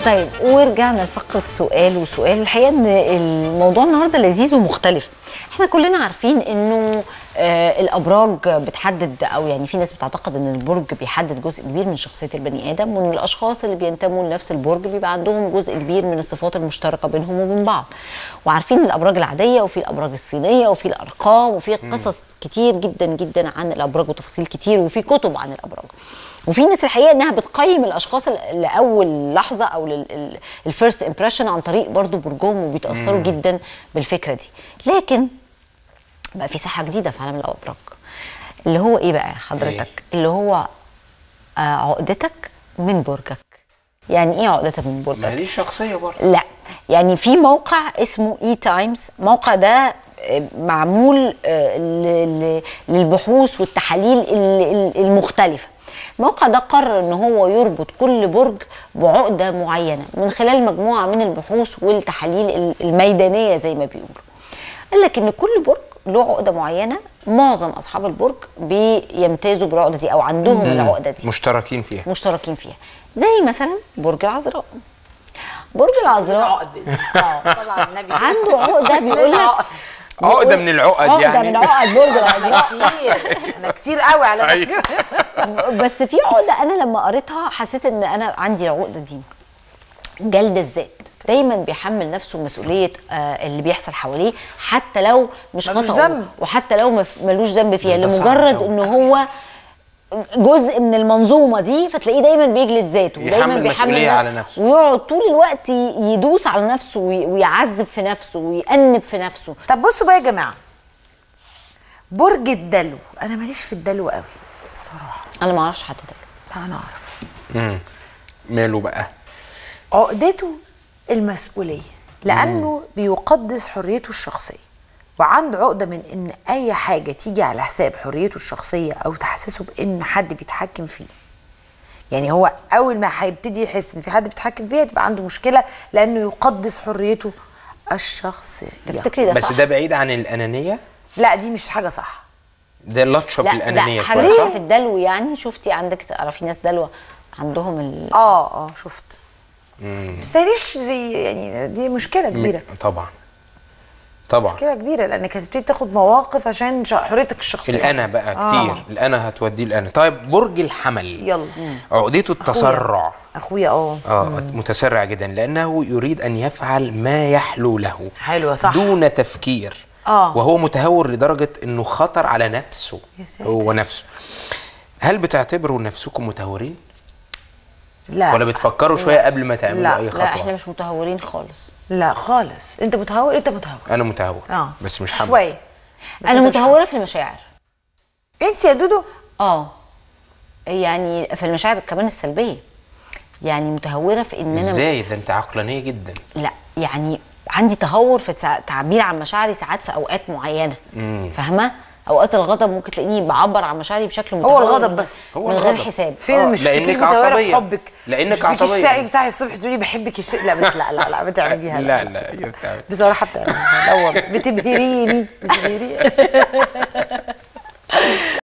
طيب ورجعنا لفقره سؤال وسؤال والحقيقه ان الموضوع النهارده لذيذ ومختلف احنا كلنا عارفين انه آه الابراج بتحدد او يعني في ناس بتعتقد ان البرج بيحدد جزء كبير من شخصيه البني ادم وان الاشخاص اللي بينتموا لنفس البرج بيبقى عندهم جزء كبير من الصفات المشتركه بينهم وبين بعض وعارفين الابراج العاديه وفي الابراج الصينيه وفي الارقام وفي قصص كتير جدا جدا عن الابراج وتفاصيل كتير وفي كتب عن الابراج وفي ناس الحقيقه انها بتقيم الاشخاص ل- لاول لحظه او الفيرست امبريشن عن طريق برضو برجهم وبيتاثروا جدا بالفكره دي لكن بقى في ساحه جديده في عالم الابراج اللي هو ايه بقى حضرتك اللي هو آه عقدتك من برجك يعني ايه عقدتك من برجك ما دي شخصيه برضه لا يعني في موقع اسمه اي تايمز الموقع ده آه، معمول آه، ل- ل- للبحوث والتحاليل ال- ال- المختلفة الموقع ده قرر ان هو يربط كل برج بعقدة معينة من خلال مجموعة من البحوث والتحاليل ال- الميدانية زي ما بيقولوا قال لك ان كل برج له عقدة معينة معظم اصحاب البرج بيمتازوا بالعقدة دي او عندهم العقدة دي مشتركين فيها مشتركين فيها زي مثلا برج العذراء برج العذراء عقد باذن الله صلى على النبي عنده عقده بيقول لك عقده من العقد عقده يعني من عقد برج العذراء كتير انا كتير قوي على أيوة. فكره بس في عقده انا لما قريتها حسيت ان انا عندي العقده دي جلد الذات دايما بيحمل نفسه مسؤوليه آه اللي بيحصل حواليه حتى لو مش ملوش خطأ ذنب. وحتى لو مف- ملوش ذنب فيها بس ده صعب لمجرد أوي. ان هو جزء من المنظومه دي فتلاقيه دايما بيجلد ذاته يحمل ودايما بيحمل مسؤولية ن- على نفسه. ويقعد طول الوقت ي- يدوس على نفسه وي- ويعذب في نفسه ويأنب في نفسه طب بصوا بقى يا جماعه برج الدلو انا ماليش في الدلو قوي الصراحه انا ما اعرفش حد ده انا اعرف مم. ماله بقى عقدته المسؤوليه لانه بيقدس حريته الشخصيه وعنده عقده من ان اي حاجه تيجي على حساب حريته الشخصيه او تحسسه بان حد بيتحكم فيه يعني هو اول ما هيبتدي يحس ان في حد بيتحكم فيه تبقى عنده مشكله لانه يقدس حريته الشخصيه تفتكري ده بس صح؟ ده بعيد عن الانانيه لا دي مش حاجه صح ده لطشه في لا الانانيه ده حاجه شويه صح في الدلو يعني شفتي عندك تعرفي ناس دلوه عندهم ال... اه اه شفت بس ده ليش زي يعني دي مشكله كبيره م- طبعا طبعا مشكله كبيره لانك هتبتدي تاخد مواقف عشان ش- حريتك الشخصيه الانا بقى آه. كتير الانا هتوديه الانا طيب برج الحمل يلا عقدته التسرع اخويا اه اه متسرع جدا لانه يريد ان يفعل ما يحلو له حلوة، صح. دون تفكير آه. وهو متهور لدرجه انه خطر على نفسه يا ساتر. هو نفسه هل بتعتبروا نفسكم متهورين لا ولا بتفكروا شويه قبل ما تعملوا لا، اي لا، خطوه لا احنا مش متهورين خالص لا خالص انت متهور انت متهور انا متهور اه بس مش حمل شويه بس انا أنت مش متهوره في المشاعر حمل. انت يا دودو اه يعني في المشاعر كمان السلبيه يعني متهوره في ان انا ازاي ده انت عقلانيه جدا لا يعني عندي تهور في تع- تعبير عن مشاعري ساعات في اوقات معينه فاهمه اوقات الغضب ممكن تلاقيني بعبر عن مشاعري بشكل متهور الغضب من- بس. هو من غير الغضب. حساب فين آه، مش تشتكيش لأنك متهوره في عصبية. حبك لأنك مش تشتكيش عصبية. ساعة تصحي الصبح تقولي بحبك الشيء لا بس لا لا لا بتعمليها لا لا يا بتاع- بصراحه بتعمليها لا والله بتبهريني بتبهريني